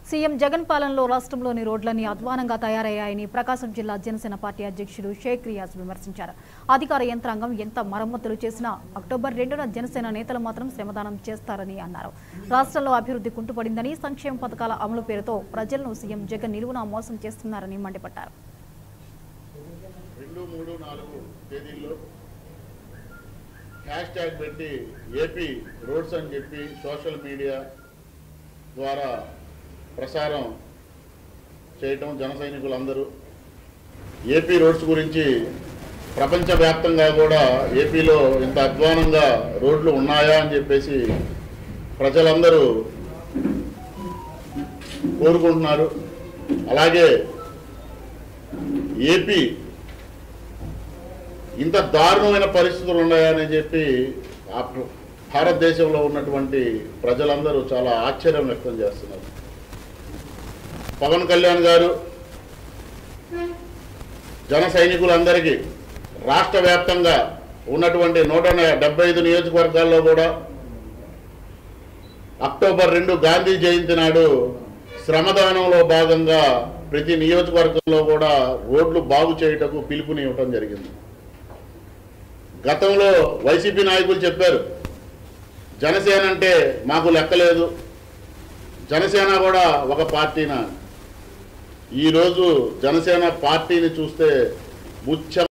CM Jagan పాలనలో రాష్ట్రంలోని రోడ్లన్నీ అధ్వానంగా తయారయ్యాయని ప్రకాశం జిల్లా జనసేన పార్టీ అధ్యక్షుడు షేక్ రియాజ్ విమర్శించారు అధికార యంత్రాంగం ఎంత మరమ్మతులు చేసినా అక్టోబర్ రెండున జనసేన నేతలు మాత్రం శ్రమదానం చేస్తారని అన్నారు రాష్ట్రంలో అభివృద్ధి కుంటుపడిందని సంక్షేమ పథకాల అమలు పేరుతో ప్రజలను సీఎం జగన్ నిలువునా మోసం చేస్తున్నారని మండిపడ్డారు రెండు మూడు నాలుగు తేదీల్లో హ్యాష్ ట్యాగ్ పెట్టి ఏపీ రోడ్స్ అని చెప్పి సోషల్ మీడియా ద్వారా ప్రసారం చేయటం జన సైనికులందరూ ఏపీ రోడ్స్ గురించి ప్రపంచవ్యాప్తంగా కూడా ఏపీలో ఇంత అధ్వానంగా రోడ్లు ఉన్నాయా అని చెప్పేసి ప్రజలందరూ కోరుకుంటున్నారు అలాగే ఏపీ ఇంత దారుణమైన పరిస్థితులు ఉన్నాయని చెప్పి ఆ ప్ర- భారతదేశంలో ఉన్నటువంటి ప్రజలందరూ చాలా ఆశ్చర్యం వ్యక్తం చేస్తున్నారు పవన్ కళ్యాణ్ గారు జన సైనికులందరికీ రాష్ట్ర వ్యాప్తంగా ఉన్నటువంటి నూట డెబ్బై ఐదు నియోజకవర్గాల్లో కూడా అక్టోబర్ రెండు గాంధీ జయంతి నాడు శ్రమదానంలో భాగంగా ప్రతి నియోజకవర్గంలో కూడా రోడ్లు బాగు చేయుటకు పిలుపునివ్వటం జరిగింది గతంలో వైసీపీ నాయకులు చెప్పారు జనసేన అంటే మాకు లెక్కలేదు జనసేన కూడా ఒక పార్టీనా ఈరోజు జనసేన పార్టీని చూస్తే ముచ్చ